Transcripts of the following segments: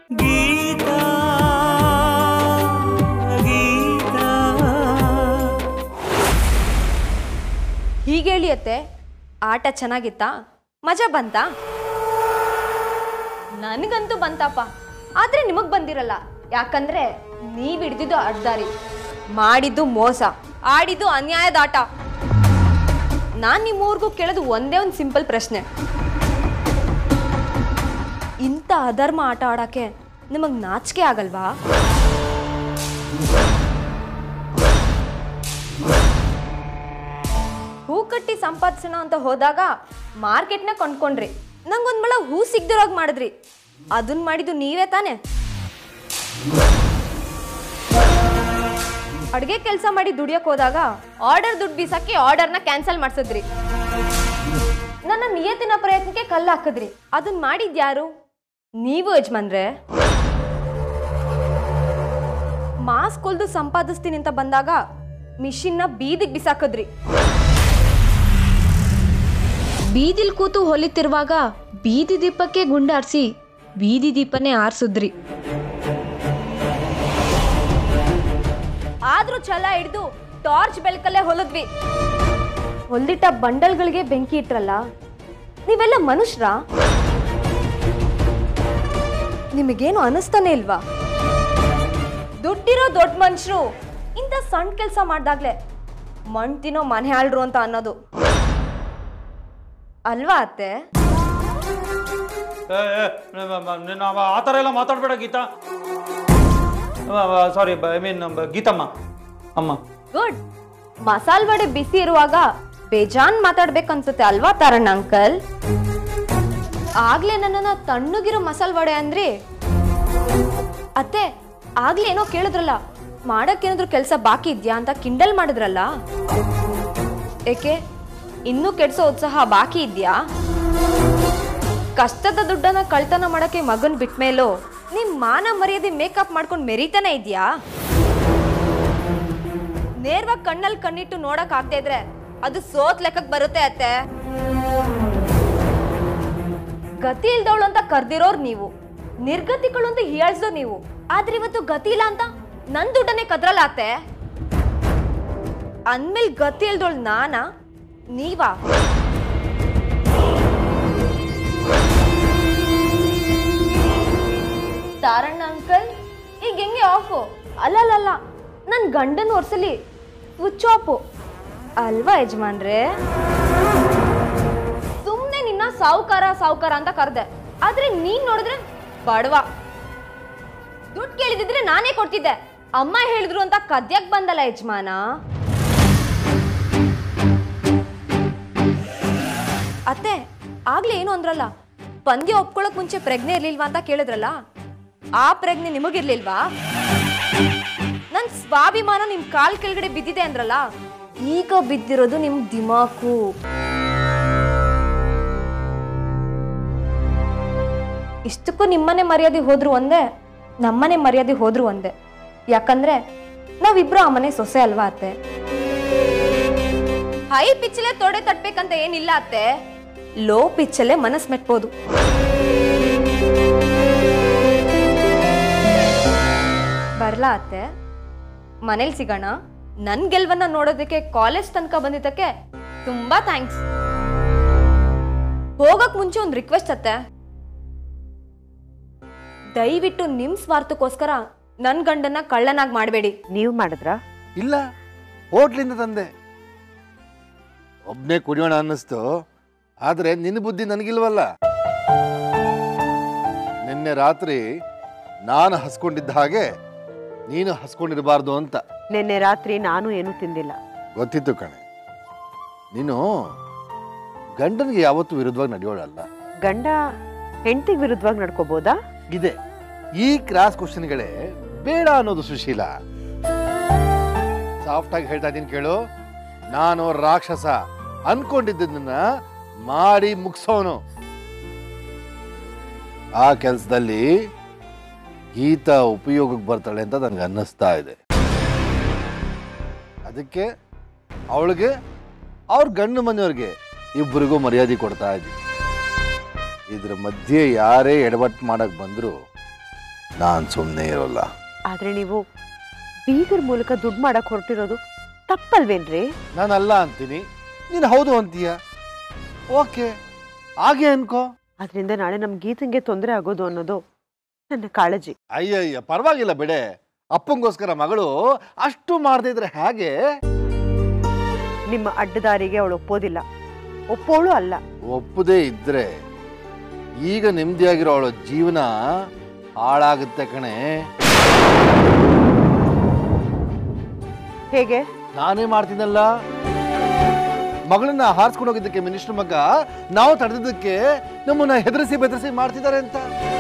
ಗೀತಾ ಗೀತಾ ಹೀಗೆ ಹೇಳಿಯತ್ತೆ ಆಟ ಚೆನ್ನಾಗಿತ್ತಾ ಮಜಾ ಬಂತಾ ನನಗಂತೂ ಬಂತಪ್ಪ ಆದ್ರೆ ನಿಮಗ್ ಬಂದಿರಲ್ಲ ಯಾಕಂದ್ರೆ ನೀವ್ ಹಿಡ್ದಿದ್ದು ಅಡ್ದಾರಿ ಮಾಡಿದ್ದು ಮೋಸ ಆಡಿದ್ದು ಅನ್ಯಾಯದ ಆಟ ನಾನ್ ನಿಮ್ಮೂರ್ಗೂ ಕೇಳೋದು ಒಂದೇ ಒಂದು ಸಿಂಪಲ್ ಪ್ರಶ್ನೆ ಇಂಥ ಅಧರ್ಮ ಆಟ ಆಡಕ್ಕೆ ನಿಮಗ್ ನಾಚಿಕೆ ಆಗಲ್ವಾ ಹೂ ಕಟ್ಟಿ ಸಂಪಾದಿಸೋಣ ಅಂತ ಹೋದಾಗ ಮಾರ್ಕೆಟ್ನ ಕೊಂಡ್ಕೊಂಡ್ರಿ ನಂಗೊಂದ್ ಮಳ ಹೂ ಸಿಗ್ದಿರೋಗ್ ಮಾಡಿದ್ರಿ ಅದನ್ನ ಮಾಡಿದ್ದು ನೀವೇ ತಾನೆ ಅಡ್ಗೆ ಕೆಲಸ ಮಾಡಿ ದುಡಿಯಕ್ ಹೋದಾಗ ಆರ್ಡರ್ ದುಡ್ಡು ಬೀಸಕ್ಕೆ ಆರ್ಡರ್ನ ಕ್ಯಾನ್ಸಲ್ ಮಾಡ್ಸಿದ್ರಿ ನನ್ನ ನಿಯತಿನ ಪ್ರಯತ್ನಕ್ಕೆ ಕಲ್ಲು ಹಾಕಿದ್ರಿ ಅದನ್ನ ಮಾಡಿದ್ಯಾರು ನೀವು ಯಜಮಾನ್ರೆ ಮಾಸ್ ಕೊಲ್ದು ಸಂಪಾದಿಸ್ತೀನಿ ಅಂತ ಬಂದಾಗ ಮಿಷಿನ್ನ ಬೀದಿಗೆ ಬಿಸಾಕಿದ್ರಿ ಬೀದಿಲ್ ಕೂತು ಹೊಲಿತಿರುವಾಗ ಬೀದಿ ದೀಪಕ್ಕೆ ಗುಂಡಾರ್ಸಿ ಬೀದಿ ದೀಪನೇ ಆರ್ಸುದ್ರಿ ಆದ್ರೂ ಛಲ ಹಿಡ್ದು ಟಾರ್ಚ್ ಬೆಳಕಲ್ಲೇ ಹೊಲದ್ವಿ ಹೊಲ್ದಿಟ್ಟ ಬಂಡಲ್ಗಳಿಗೆ ಬೆಂಕಿ ಇಟ್ರಲ್ಲ ನೀವೆಲ್ಲ ಮನುಷ್ಯರ ನಿಮಗೇನು ಅನಿಸ್ತಾನೆ ಇಲ್ವಾ ದುಡ್ಡಿರೋ ದೊಡ್ಡ ಮನುಷ್ಯರು ಇಂಥ ಸಣ್ಣ ಕೆಲಸ ಮಾಡ್ದಾಗ್ಲೆ ಮಣ್ ತಿನ್ನೋ ಮನೆ ಆಳ್ರು ಅಂತ ಅನ್ನೋದು ಅಲ್ವಾ ಅತ್ತೆ ಏ, ಏ, ನ- ನ- ನೀನು ಅವ ಆ ಥರ ಎಲ್ಲ ಮಾತಾಡಬೇಡ ಗೀತಾ ಸಾರಿ ಐ ಮೀನ್ ಗೀತಮ್ಮ ಅಮ್ಮ ಗುಡ್ ಮಸಾಲ್ ವಡೆ ಬಿಸಿ ಇರುವಾಗ ಬೇಜಾನ್ ಮಾತಾಡ್ಬೇಕನ್ಸುತ್ತೆ ಅಲ್ವಾ ತಾರಣ್ಣ ಅಂಕಲ್ ಆಗ್ಲೇ ನನ್ನನ್ನ ತಣ್ಣಗಿರೋ ಮಸಾಲ್ ವಡೆ ಅಂದ್ರಿ ಅತ್ತೆ ಆಗ್ಲೇ ಏನೋ ಕೇಳಿದ್ರಲ್ಲ ಮಾಡಕ್ಕೇನಾದ್ರೂ ಕೆಲಸ ಬಾಕಿ ಇದ್ಯಾ ಅಂತ ಕಿಂಡಲ್ ಮಾಡಿದ್ರಲ್ಲ ಏಕೆ ಇನ್ನೂ ಕೆಡ್ಸೋ ಉತ್ಸಾಹ ಬಾಕಿ ಇದ್ಯಾ ಕಷ್ಟದ ದುಡ್ಡನ್ನ ಕಳ್ತನ ಮಾಡಕ್ಕೆ ಮಗನ್ ಬಿಟ್ಮೇಲೂ ನಿಮ್ ಮಾನ ಮರ್ಯಾದೆ ಮೇಕಪ್ ಮಾಡ್ಕೊಂಡು ಮೆರಿತಾನೆ ಇದ್ಯಾ ನೇರವಾಗಿ ಕಣ್ಣಲ್ಲಿ ಕಣ್ಣಿಟ್ಟು ನೋಡಕ್ ಆಗದೆ ಇದ್ರೆ ಅದು ಸೋತ್ ಲೆಕ್ಕಕ್ ಬರುತ್ತೆ ಅತ್ತೆ ಗತಿ ಇಲ್ದವಳು ಅಂತ ಕರ್ದಿರೋರ್ ನೀವು ನಿರ್ಗತಿಗಳು ಅಂತ ಹೀಯಾಳ್ಸೋರ್ ನೀವು ಆದ್ರೆ ಇವತ್ತು ಗತಿ ಇಲ್ಲ ಅಂತ ನನ್ ದುಡ್ಡನ್ನೇ ಕದ್ರಲ್ಲ ಅತ್ತೆ ಅಂದ್ಮೇಲ್ ಗತಿ ಇಲ್ದವಳು ನಾನಾ ನೀವಾ ತಾರಣ್ಣ ಅಂಕಲ್ ಈಗ ಹೆಂಗೆ ಆಫು ಅಲ್ಲಲ್ಲ ನನ್ನ ಗಂಡನ ಒರ್ಸಲಿ ಸ್ವಿಚ್ ಆಫು ಅಲ್ವಾ ಯಜಮಾನ್ರೆ ಸುಮ್ಮನೆ ನಿನ್ನ ಸಾವುಕಾರ ಸಾವುಕಾರ ಅಂತ ಕರೆದೆ ಆದ್ರೆ ನೀನ್ ನೋಡಿದ್ರೆ ಬಡವ ದುಡ್ಡು ಕೇಳಿದಿದ್ರೆ ನಾನೇ ಕೊಡ್ತಿದ್ದೆ ಅಮ್ಮ ಹೇಳಿದ್ರು ಅಂತ ಕದ್ಯಕ್ ಬಂದಲ್ಲ ಯಜಮಾನ ಅತ್ತೆ ಆಗ್ಲೇ ಏನು ಅಂದ್ರಲ್ಲ ಪಂದ್ಯ ಒಪ್ಕೊಳಕ್ ಮುಂಚೆ ಪ್ರಜ್ಞೆ ಇರ್ಲಿಲ್ವಾ ಅಂತ ಕೇಳಿದ್ರಲ್ಲ ಆ ಪ್ರಜ್ಞೆ ನಿಮಗಿರ್ಲಿಲ್ವಾ ನನ್ ಸ್ವಾಭಿಮಾನ ನಿಮ್ ಕಾಲ್ ಕೆಳಗಡೆ ಬಿದ್ದಿದೆ ಅಂದ್ರಲ್ಲ ಈಗ ಬಿದ್ದಿರೋದು ನಿಮ್ ದಿಮಾಕು ಇಷ್ಟಕ್ಕೂ ನಿಮ್ಮನೆ ಮರ್ಯಾದೆ ಹೋದ್ರು ಒಂದೇ ನಮ್ಮನೆ ಮರ್ಯಾದೆ ಹೋದ್ರು ಒಂದೇ ಯಾಕಂದ್ರೆ ನಾವಿಬ್ರು ಆ ಮನೆ ಸೊಸೆ ಅಲ್ವಾ ಅತ್ತೆ ಹೈ ಪಿಚ್ಚಲೆ ತೊಡೆ ತಟ್ಬೇಕಂತ ಏನಿಲ್ಲ ಅತ್ತೆ ಲೋ ಪಿಚ್ಚಲ್ಲೇ ಮನಸ್ ಮೆಟ್ಬೋದು ಬರ್ಲಾ ಅತ್ತೆ ಮನೇಲಿ ಸಿಗೋಣ ನನ್ ಗೆಲ್ವನ್ನ ನೋಡೋದಕ್ಕೆ ಕಾಲೇಜ್ ತನಕ ಬಂದಿದ್ದಕ್ಕೆ ತುಂಬಾ ಥ್ಯಾಂಕ್ಸ್ ಹೋಗಕ್ ಮುಂಚೆ ಒಂದು ರಿಕ್ವೆಸ್ಟ್ ಅತ್ತೆ ದಯವಿಟ್ಟು ನಿಮ್ ಸ್ವಾರ್ಥಕ್ಕೋಸ್ಕರ ನನ್ ಗಂಡನ್ನ ಕಳ್ಳನಾಗ್ ಮಾಡಬೇಡಿ ನೀವು ಮಾಡಿದ್ರಾ ಇಲ್ಲ ಹೋಟ್ಲಿಂದ ತಂದೆ ಒಬ್ಬನೇ ಕುಡಿಯೋಣ ಅನ್ನಿಸ್ತು ಆದರೆ ನಿನ್ನ ಬುದ್ಧಿ ನನಗಿಲ್ವಲ್ಲ ನಿನ್ನೆ ರಾತ್ರಿ ನಾನು ಹಸ್ಕೊಂಡಿದ್ದ ಹಾಗೆ ನೀನು ಹಸ್ಕೊಂಡಿರಬಾರ್ದು ಅಂತ ನಿನ್ನೆ ರಾತ್ರಿ ನಾನು ಏನೂ ತಿಂದಿಲ್ಲ ಗೊತ್ತಿತ್ತು ಕಣೆ ನೀನು ಗಂಡನಿಗೆ ಯಾವತ್ತೂ ವಿರುದ್ಧವಾಗಿ ನಡೆಯೋಳಲ್ಲ ಗಂಡ ಹೆಂಡತಿಗೆ ವಿರುದ್ಧವಾಗಿ ನಡ್ಕೋಬೋದಾ ಇದೆ ಈ ಕ್ರಾಸ್ ಕ್ವಶನ್ಗಳೇ ಬೇಡ ಅನ್ನೋದು ಸುಶೀಲ ಸಾಫ್ಟ್ ಆಗಿ ಹೇಳ್ತಾ ಇದ್ದೀನಿ ಕೇಳು ನಾನು ರಾಕ್ಷಸ ಅನ್ಕೊಂಡಿದ್ದನ್ನ ಮಾಡಿ ಮುಗಿಸೋನು ಆ ಕೆಲಸದಲ್ಲಿ ಗೀತಾ ಉಪಯೋಗಕ್ಕೆ ಬರ್ತಾಳೆ ಅಂತ ನನಗೆ ಅನ್ನಿಸ್ತಾ ಇದೆ ಅದಕ್ಕೆ ಅವಳಿಗೆ ಅವ್ರ ಗಂಡು ಮನೆಯವ್ರಿಗೆ ಇಬ್ಬರಿಗೂ ಮರ್ಯಾದೆ ಕೊಡ್ತಾ ಇದ್ವಿ ಇದ್ರ ಮಧ್ಯೆ ಯಾರೇ ಎಡವಟ್ಟು ಮಾಡಕ್ ಬಂದ್ರು ನಾನು ಸುಮ್ಮನೆ ಇರೋಲ್ಲ ಆದ್ರೆ ನೀವು ಬೀಗರ ಮೂಲಕ ದುಡ್ಡು ಮಾಡಕ್ ಹೊರಟಿರೋದು ತಪ್ಪಲ್ವೇನ್ರಿ ನಾನಲ್ಲ ಅಂತೀನಿ ನೀನು ಹೌದು ಅಂತೀಯ ಓಕೆ ಹಾಗೆ ಅನ್ಕೋ ಅದರಿಂದ ನಾಳೆ ನಮ್ ಗೀತಂಗೆ ತೊಂದರೆ ಆಗೋದು ಅನ್ನೋದು ನನ್ನ ಕಾಳಜಿ ಅಯ್ಯಯ್ಯ ಪರವಾಗಿಲ್ಲ ಬಿಡೆ ಅಪ್ಪಂಗೋಸ್ಕರ ಮಗಳು ಅಷ್ಟು ಮಾಡದೇ ಇದ್ರೆ ಹೇಗೆ ನಿಮ್ಮ ಅಡ್ಡದಾರಿಗೆ ಅವಳು ಒಪ್ಪೋದಿಲ್ಲ ಒಪ್ಪೋಳು ಅಲ್ಲ ಒಪ್ಪದೇ ಇದ್ರೆ ಈಗ ನೆಮ್ಮದಿಯಾಗಿರೋ ಅವಳ ಜೀವನ ಹಾಳಾಗುತ್ತೆ ಕಣೆ ಹೇಗೆ ನಾನೇ ಮಾಡ್ತೀನಲ್ಲ ಮಗಳನ್ನ ಹಾರಿಸ್ಕೊಂಡು ಹೋಗಿದ್ದಕ್ಕೆ ಮಿನಿಸ್ಟರ್ ಮಗ ನಾವು ತಡೆದಿದ್ದಕ್ಕೆ ನಮ್ಮನ್ನ ಹೆದರಿಸಿ ಬೆದರಿಸಿ ಮಾಡ್ತಿದ್ದಾರೆ ಅಂತ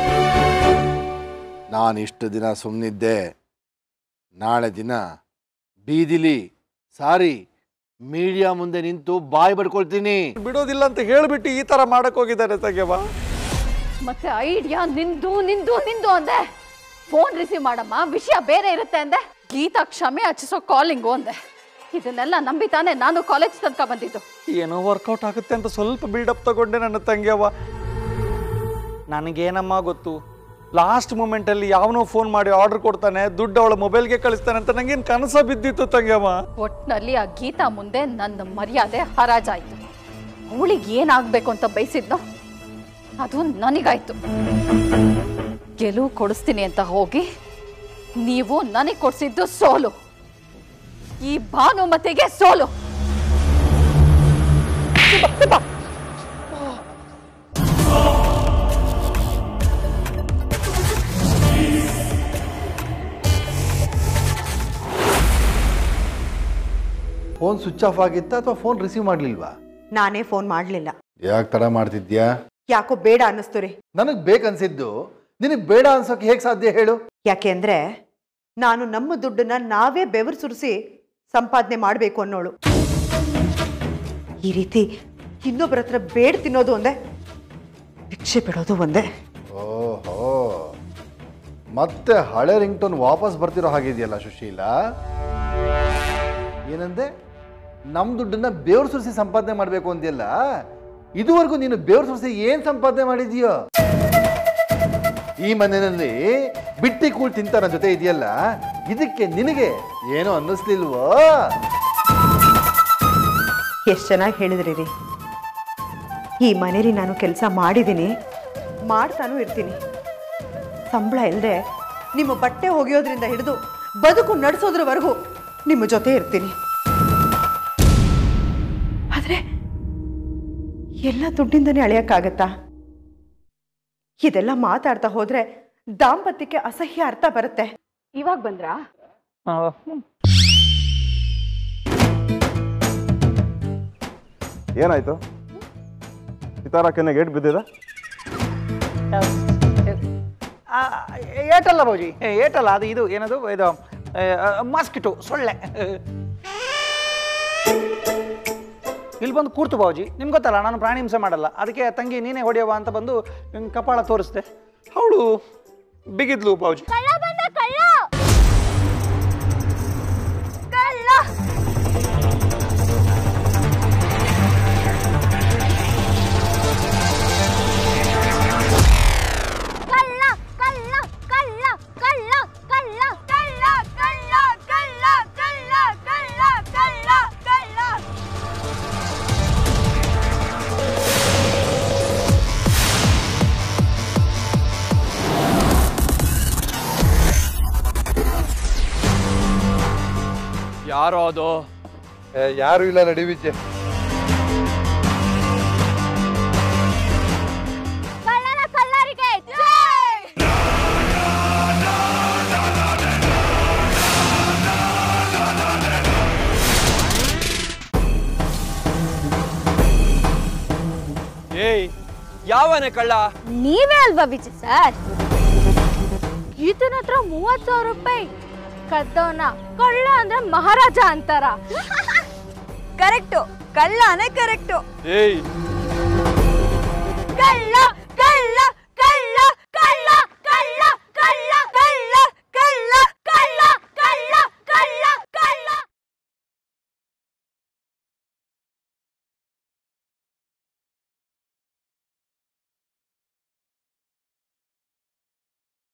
ನಾನು ಇಷ್ಟು ದಿನ ಸುಮ್ಮನಿದ್ದೆ ನಾಳೆ ದಿನ ಬೀದಿಲಿ ಸಾರಿ ಮೀಡಿಯಾ ಮುಂದೆ ನಿಂತು ಬಾಯಿ ಬಡ್ಕೊಳ್ತೀನಿ ಬಿಡೋದಿಲ್ಲ ಅಂತ ಹೇಳ್ಬಿಟ್ಟು ಈ ತರ ಮಾಡಕ್ ಹೋಗಿದ್ದಾರೆ ತಂಗ್ಯವ ಮತ್ತೆ ಐಡಿಯಾ ನಿಂದು ನಿಂದು ನಿಂದು ಅಂದೆ ಫೋನ್ ರಿಸೀವ್ ಮಾಡಮ್ಮ ವಿಷಯ ಬೇರೆ ಇರುತ್ತೆ ಅಂದೆ ಗೀತಾ ಕ್ಷಮೆ ಹಚ್ಚಿಸೋ ಕಾಲಿಂಗು ಅಂದೆ ಇದನ್ನೆಲ್ಲ ನಂಬಿ ತಾನೇ ನಾನು ಕಾಲೇಜ್ ತನಕ ಬಂದಿದ್ದು ಏನೋ ವರ್ಕೌಟ್ ಆಗುತ್ತೆ ಅಂತ ಸ್ವಲ್ಪ ಬಿಲ್ಡಪ್ ತಗೊಂಡೆ ನನ್ನ ತಂಗ್ಯವ ನನಗೇನಮ್ಮ ಗೊತ್ತು ಲಾಸ್ಟ್ ಮೂಮೆಂಟಲ್ಲಿ ಯಾವನೋ ಫೋನ್ ಮಾಡಿ ಆರ್ಡರ್ ಕೊಡ್ತಾನೆ ದುಡ್ಡು ಅವಳ ಮೊಬೈಲ್ಗೆ ಕಳಿಸ್ತಾನೆ ಅಂತ ನಂಗೇನು ಕನಸ ಬಿದ್ದಿತ್ತು ತಂಗ್ಯವ ಒಟ್ನಲ್ಲಿ ಆ ಗೀತಾ ಮುಂದೆ ನನ್ನ ಮರ್ಯಾದೆ ಹರಾಜಾಯ್ತು ಅವಳಿಗೆ ಏನಾಗ್ಬೇಕು ಅಂತ ಬಯಸಿದ್ನೋ ಅದು ನನಗಾಯ್ತು ಗೆಲುವು ಕೊಡಿಸ್ತೀನಿ ಅಂತ ಹೋಗಿ ನೀವು ನನಗೆ ಕೊಡಿಸಿದ್ದು ಸೋಲು ಈ ಭಾನುಮತಿಗೆ ಸೋಲು ಫೋನ್ ಸ್ವಿಚ್ ಆಫ್ ಆಗಿತ್ತಾ ಅಥವಾ ಫೋನ್ ರಿಸೀವ್ ಮಾಡ್ಲಿಲ್ವಾ ನಾನೇ ಫೋನ್ ಮಾಡ್ಲಿಲ್ಲ ಯಾಕೆ ತಡ ಮಾಡ್ತಿದ್ಯಾ ಯಾಕೋ ಬೇಡ ಅನ್ನಿಸ್ತು ರೀ ನನಗೆ ಬೇಕನ್ಸಿದ್ದು ನಿನಗೆ ಬೇಡ ಅನ್ಸೋಕೆ ಹೇಗೆ ಸಾಧ್ಯ ಹೇಳು ಯಾಕೆಂದ್ರೆ ನಾನು ನಮ್ಮ ದುಡ್ಡನ್ನ ನಾವೇ ಬೆವರು ಸುರಿಸಿ ಸಂಪಾದನೆ ಮಾಡಬೇಕು ಅನ್ನೋಳು ಈ ರೀತಿ ಇನ್ನೊಬ್ಬರ ಹತ್ರ ಬೇಡ ತಿನ್ನೋದು ಒಂದೇ ಭಿಕ್ಷೆ ಬಿಡೋದು ಒಂದೇ ಓಹೋ ಮತ್ತೆ ಹಳೆ ರಿಂಗ್ ಟೋನ್ ವಾಪಸ್ ಬರ್ತಿರೋ ಹಾಗಿದೆಯಲ್ಲ ಸುಶೀಲಾ ಏನಂದೆ ನಮ್ಮ ದುಡ್ಡನ್ನ ಬೇವ್ರು ಸುರಿಸಿ ಸಂಪಾದನೆ ಮಾಡಬೇಕು ಅಂದ್ಯಲ್ಲ ಇದುವರೆಗೂ ನೀನು ಬೇವ್ರು ಸುರಿಸಿ ಏನು ಸಂಪಾದನೆ ಮಾಡಿದೀಯೋ ಈ ಮನೆಯಲ್ಲಿ ಬಿಟ್ಟಿ ಕೂಳ್ ತಿಂತ ನನ್ನ ಜೊತೆ ಇದೆಯಲ್ಲ ಇದಕ್ಕೆ ನಿನಗೆ ಏನೋ ಅನ್ನಿಸ್ಲಿಲ್ವೋ ಎಷ್ಟು ಚೆನ್ನಾಗಿ ಹೇಳಿದ್ರಿ ರೀ ಈ ಮನೇಲಿ ನಾನು ಕೆಲಸ ಮಾಡಿದ್ದೀನಿ ಮಾಡ್ತಾನೂ ಇರ್ತೀನಿ ಸಂಬಳ ಇಲ್ಲದೆ ನಿಮ್ಮ ಬಟ್ಟೆ ಒಗೆಯೋದ್ರಿಂದ ಹಿಡಿದು ಬದುಕು ನಡೆಸೋದ್ರವರೆಗೂ ನಿಮ್ಮ ಜೊತೆ ಇರ್ತೀನಿ ಆದರೆ ಎಲ್ಲ ದುಡ್ಡಿಂದನೇ ಅಳೆಯೋಕ್ಕಾಗತ್ತಾ ಇದೆಲ್ಲ ಮಾತಾಡ್ತಾ ಹೋದ್ರೆ ದಾಂಪತ್ಯಕ್ಕೆ ಅಸಹ್ಯ ಅರ್ಥ ಬರುತ್ತೆ ಇವಾಗ ಬಂದ್ರಾ ಏನಾಯ್ತು ಸಿತಾರಕ್ಕನ ಗೇಟ್ ಬಿದ್ದಿದ ಆ, ಏಟಲ್ಲ ಬೌಜಿ ಏ, ಏಟಲ್ಲ ಅದು ಇದು ಏನದು ಇದು ಮಾಸ್ಕಿಟೋ ಸೊಳ್ಳೆ ಇಲ್ಲಿ ಬಂದು ಕೂರ್ತು ಬಾವುಜಿ ನಿಮ್ಗೆ ಗೊತ್ತಲ್ಲ ನಾನು ಪ್ರಾಣಿ ಹಿಂಸೆ ಮಾಡಲ್ಲ ಅದಕ್ಕೆ ತಂಗಿ ನೀನೇ ಹೊಡೆಯವ ಅಂತ ಬಂದು ಹಿಂಗ್ ಕಪಾಳ ತೋರಿಸ್ದೆ ಅವಳು ಬಿಗಿದ್ಲು ಬಾವುಜಿ ಯಾರೋ ಅದು ಯಾರು ಇಲ್ಲ ನಡಿ ವಿಜಯ್ ಏಯ್ ಯಾವನೇ ಕಳ್ಳ ನೀವೇ ಅಲ್ವಾ ವಿಜಯ್ ಸರ್ ಈತನ ಹತ್ರ ಮೂವತ್ ಸಾವಿರ ರೂಪಾಯಿ ಕದ್ದವನ ಕಳ್ಳ ಅಂದ್ರೆ ಮಹಾರಾಜ ಅಂತಾರ ಕರೆಕ್ಟು ಕಳ್ಳನೇ ಕರೆಕ್ಟು ಏಯ್ ಕಳ್ಳ